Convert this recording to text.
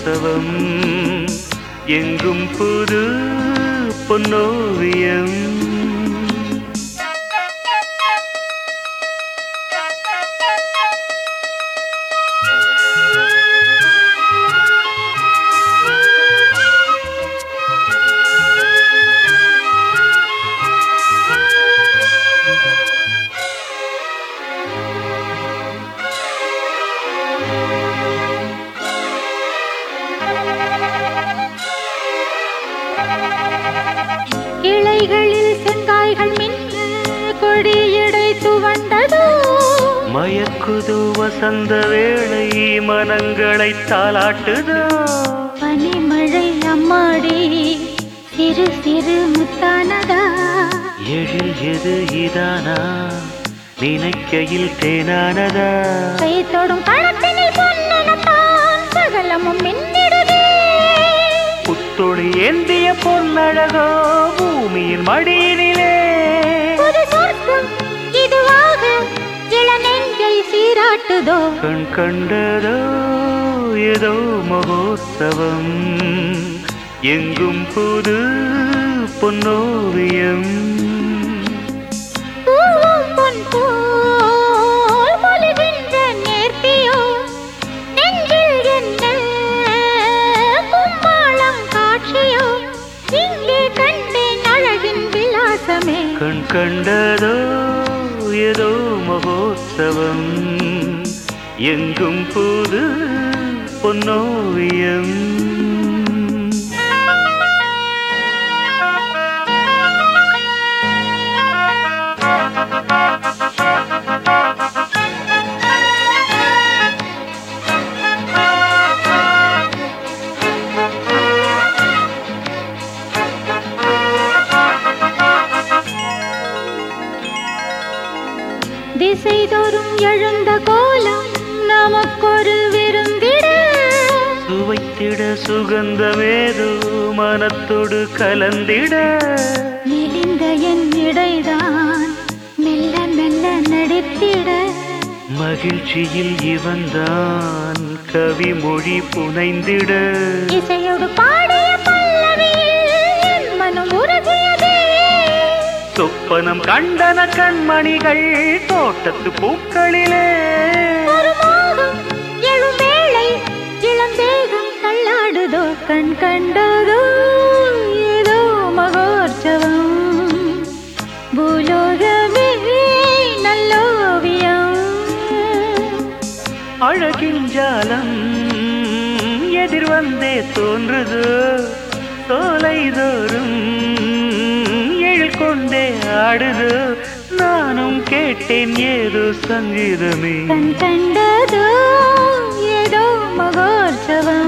மகோத்சவம் எங்கும் புது பொன்னோவியம் இலைகளில் செங்காய்கள் மின்ன கொடியடை துவண்டதோ மயக்குது வசந்த வேளை மனங்களை தாளாட்டுதோ பனிமழை அம்மாடி சிறு சிறு முத்தானதா எழில் எது இதானா நினைக்கையில் தேனானதா கை தொடும் களத்தினில் பொன்னனத்தான் சகலமும் மின்னிடுதே புத்தொழி ஏந்திய பொன்னழகோ பூமியின் மடியினிலே புது சொர்க்கம் இதுவாக இளநெஞ்சை சீராட்டுதோ கண் கண்டதோ ஏதோ மகோத்சவம் எங்கும் புது பொன்னோவியம் பூவும் பொன் போல் பொலிகின்ற நேர்த்தியோ நெஞ்சில் என்ன கும்மாளம் காட்சியோ இங்கே கண்டேன் அழகின் விலாசமே கண் கண்டதோ ஏதோ மகோத்சவம் எங்கும் புது பொன்னோவியம் திசைதோறும் எழுந்த கோலம் நமக்கொரு விருந்திட சுவைத்திட சுகந்தமேதோ மனத்தோடு கலந்திட நெளிந்த என் இடைதான் மெல்ல மெல்ல நடித்திட மகிழ்ச்சியில் இவன்தான் கவி மொழி புனைந்திட இசையோடு பாடிய பல்லவியில் என் மனம் உருகியதே சொப்பனம் கண்டன கண்மணிகள் தோட்டத்து பூக்களிலே ஒரு மோகம் எழும் வேளை இளம் தேகம் தள்ளாடுதோ கண் கண்டதோ ஏதோ மகோற்சவம் பூலோகமே நல்லோவியம் அழகின் ஜாலம் எதிர்வந்தே தோன்றுது சோலை தோறும் எழில் கொண்டே ஆடுது நானும் கேட்டேன் ஏதோ சங்கீதமே கண் கண்டதோ ஏதோ மகோற்சவம்